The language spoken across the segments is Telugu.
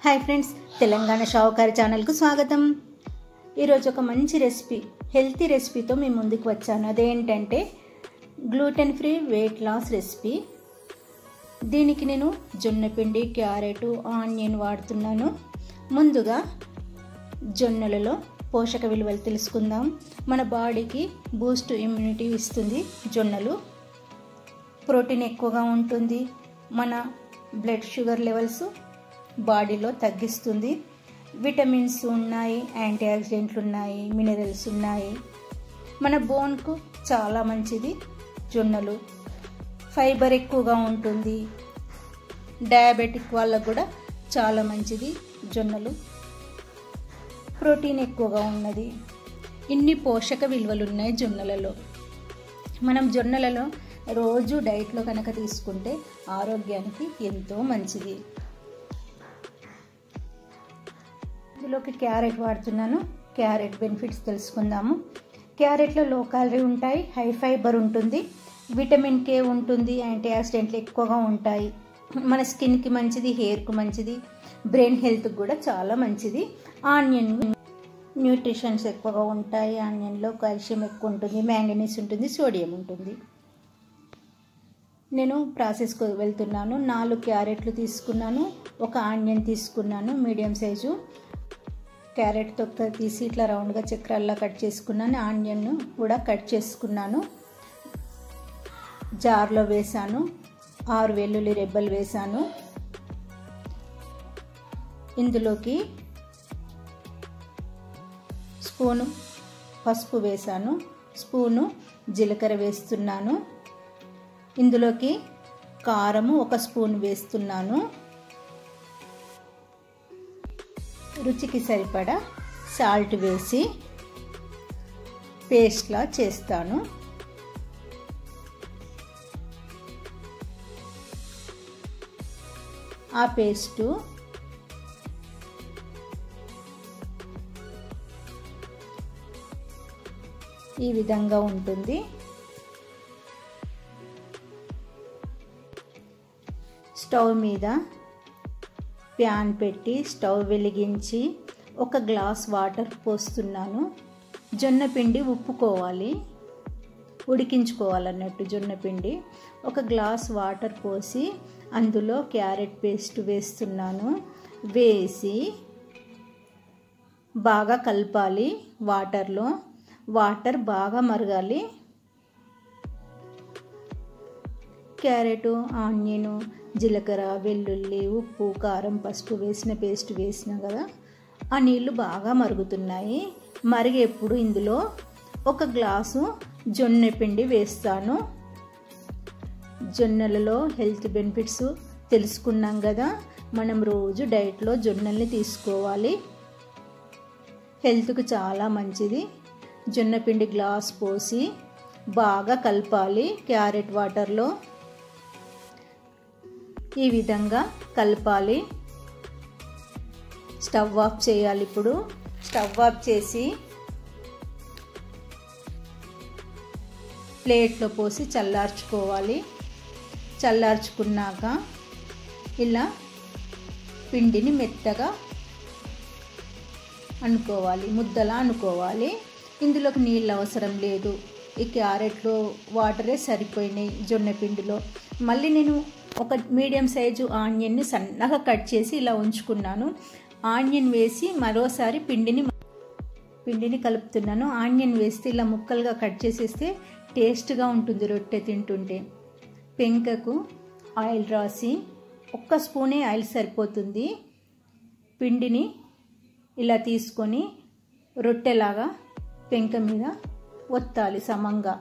హాయ్ ఫ్రెండ్స్ తెలంగాణ షావుకారి ఛానల్కు స్వాగతం ఈరోజు ఒక మంచి రెసిపీ హెల్తీ రెసిపీతో మీ ముందుకు వచ్చాను అదేంటంటే gluten free weight loss recipe దీనికి నేను జొన్నపిండి క్యారెట్ ఆనియన్ వాడుతున్నాను ముందుగా జొన్నలలో పోషక విలువలు తెలుసుకుందాం మన బాడీకి బూస్ట్ ఇమ్యూనిటీ ఇస్తుంది జొన్నలు ప్రోటీన్ ఎక్కువగా ఉంటుంది మన బ్లడ్ షుగర్ లెవెల్స్ బాడీలో తగ్గిస్తుంది విటమిన్స్ ఉన్నాయి యాంటీ ఆక్సిడెంట్లు ఉన్నాయి మినరల్స్ ఉన్నాయి మన బోన్కు చాలా మంచిది జొన్నలు ఫైబర్ ఎక్కువగా ఉంటుంది డయాబెటిక్ వాళ్ళకు కూడా చాలా మంచిది జొన్నలు ప్రోటీన్ ఎక్కువగా ఉన్నది ఇన్ని పోషక విలువలు ఉన్నాయి జొన్నలలో మనం జొన్నలలో రోజు డైట్లో కనుక తీసుకుంటే ఆరోగ్యానికి ఎంతో మంచిది ఇందులోకి క్యారెట్ వాడుతున్నాను క్యారెట్ బెనిఫిట్స్ తెలుసుకుందాము క్యారెట్లో లో క్యాలరీ ఉంటాయి హై ఫైబర్ ఉంటుంది విటమిన్ కే ఉంటుంది యాంటీ ఆక్సిడెంట్లు ఎక్కువగా ఉంటాయి మన స్కిన్కి మంచిది హెయిర్కి మంచిది బ్రెయిన్ హెల్త్కి కూడా చాలా మంచిది ఆనియన్ న్యూట్రిషన్స్ ఎక్కువగా ఉంటాయి ఆనియన్లో కాల్షియం ఎక్కువ ఉంటుంది మ్యాంగనీస్ ఉంటుంది సోడియం ఉంటుంది నేను ప్రాసెస్కు వెళ్తున్నాను నాలుగు క్యారెట్లు తీసుకున్నాను ఒక ఆనియన్ తీసుకున్నాను మీడియం సైజు క్యారెట్ తొక్క తీసి ఇట్లా రౌండ్గా చక్రాల్లా కట్ చేసుకున్నాను ఆనియన్ కూడా కట్ చేసుకున్నాను జార్లో వేసాను ఆరు వెల్లుల్లి రెబ్బలు వేసాను ఇందులోకి స్పూను పసుపు వేసాను స్పూను జీలకర్ర వేస్తున్నాను ఇందులోకి కారము ఒక స్పూన్ వేస్తున్నాను రుచికి సరిపడా సాల్ట్ వేసి పేస్ట్లా చేస్తాను ఆ పేస్టు ఈ విధంగా ఉంటుంది స్టవ్ మీద ప్యాన్ పెట్టి స్టవ్ వెలిగించి ఒక గ్లాస్ వాటర్ పోస్తున్నాను జొన్న పిండి ఉప్పుకోవాలి ఉడికించుకోవాలన్నట్టు జొన్న పిండి ఒక గ్లాస్ వాటర్ పోసి అందులో క్యారెట్ పేస్ట్ వేస్తున్నాను వేసి బాగా కలపాలి వాటర్లో వాటర్ బాగా మరగాలి క్యారెట్ ఆనియన్ జీలకర్ర వెల్లుల్లి ఉప్పు కారం పసుపు వేసిన పేస్ట్ వేసిన కదా ఆ నీళ్లు బాగా మరుగుతున్నాయి మరిగేప్పుడు ఇందులో ఒక గ్లాసు జొన్న పిండి వేస్తాను జొన్నలలో హెల్త్ బెనిఫిట్స్ తెలుసుకున్నాం కదా మనం రోజు డైట్లో జొన్నల్ని తీసుకోవాలి హెల్త్కు చాలా మంచిది జొన్న పిండి గ్లాస్ పోసి బాగా కలపాలి క్యారెట్ వాటర్లో ఈ విధంగా కలపాలి స్టవ్ ఆఫ్ చేయాలి ఇప్పుడు స్టవ్ ఆఫ్ చేసి ప్లేట్లో పోసి చల్లార్చుకోవాలి చల్లార్చుకున్నాక ఇలా పిండిని మెత్తగా అనుకోవాలి ముద్దలా అనుకోవాలి ఇందులోకి నీళ్ళు అవసరం లేదు ఈ క్యారెట్లో వాటరే సరిపోయినాయి జొన్న పిండిలో మళ్ళీ నేను ఒక మీడియం సైజు ఆనియన్ని సన్నగా కట్ చేసి ఇలా ఉంచుకున్నాను ఆనియన్ వేసి మరోసారి పిండిని పిండిని కలుపుతున్నాను ఆనియన్ వేస్తే ఇలా ముక్కలుగా కట్ చేసేస్తే టేస్ట్గా ఉంటుంది రొట్టె తింటుంటే పెంకకు ఆయిల్ రాసి ఒక్క స్పూనే ఆయిల్ సరిపోతుంది పిండిని ఇలా తీసుకొని రొట్టెలాగా పెంక మీద ఒత్తాలి సమంగా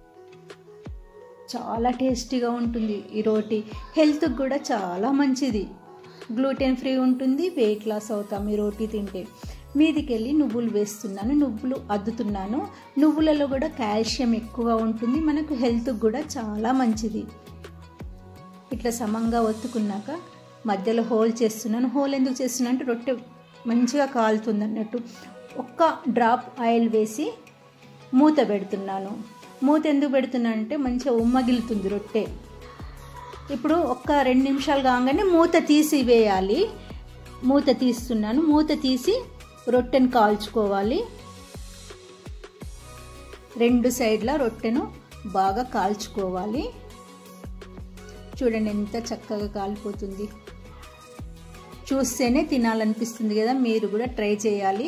చాలా టేస్టీగా ఉంటుంది ఈ రోటీ హెల్త్కి కూడా చాలా మంచిది గ్లూటెన్ ఫ్రీ ఉంటుంది వెయిట్ లాస్ అవుతాం ఈ రోటీ తింటే మీదికి వెళ్ళి నువ్వులు వేస్తున్నాను నువ్వులు అద్దుతున్నాను నువ్వులలో కూడా కాల్షియం ఎక్కువగా ఉంటుంది మనకు హెల్త్కి కూడా చాలా మంచిది ఇట్లా సమంగా ఒత్తుకున్నాక మధ్యలో హోల్ చేస్తున్నాను హోల్ ఎందుకు చేస్తున్నా అంటే రొట్టె మంచిగా కాలుతుంది అన్నట్టు ఒక్క డ్రాప్ ఆయిల్ వేసి మూత పెడుతున్నాను మూత ఎందుకు పెడుతున్నా అంటే మంచిగా ఉమ్మగిలుతుంది రొట్టె ఇప్పుడు ఒక్క రెండు నిమిషాలు కాగానే మూత తీసి వేయాలి మూత తీస్తున్నాను మూత తీసి రొట్టెను కాల్చుకోవాలి రెండు సైడ్ల రొట్టెను బాగా కాల్చుకోవాలి చూడండి ఎంత చక్కగా కాలిపోతుంది చూస్తేనే తినాలనిపిస్తుంది కదా మీరు కూడా ట్రై చేయాలి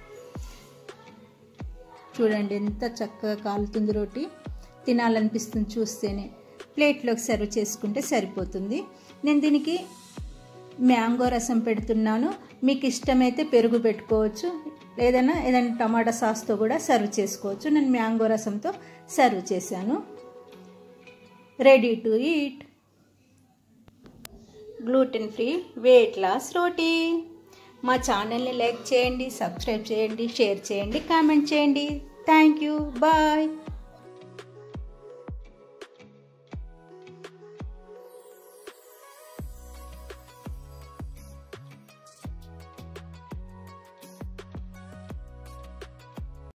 చూడండి ఎంత చక్కగా కాలుతుంది రోటి తినాలనిపిస్తుంది చూస్తేనే ప్లేట్లోకి సర్వ్ చేసుకుంటే సరిపోతుంది నేను దీనికి మ్యాంగో రసం పెడుతున్నాను మీకు ఇష్టమైతే పెరుగు పెట్టుకోవచ్చు లేదన్నా ఏదైనా టమాటా సాస్తో కూడా సర్వ్ చేసుకోవచ్చు నేను మ్యాంగో రసంతో సర్వ్ చేశాను ready to eat gluten free weight loss రోటీ మా ఛానల్ని లైక్ చేయండి సబ్స్క్రైబ్ చేయండి షేర్ చేయండి కామెంట్ చేయండి థ్యాంక్ యూ బాయ్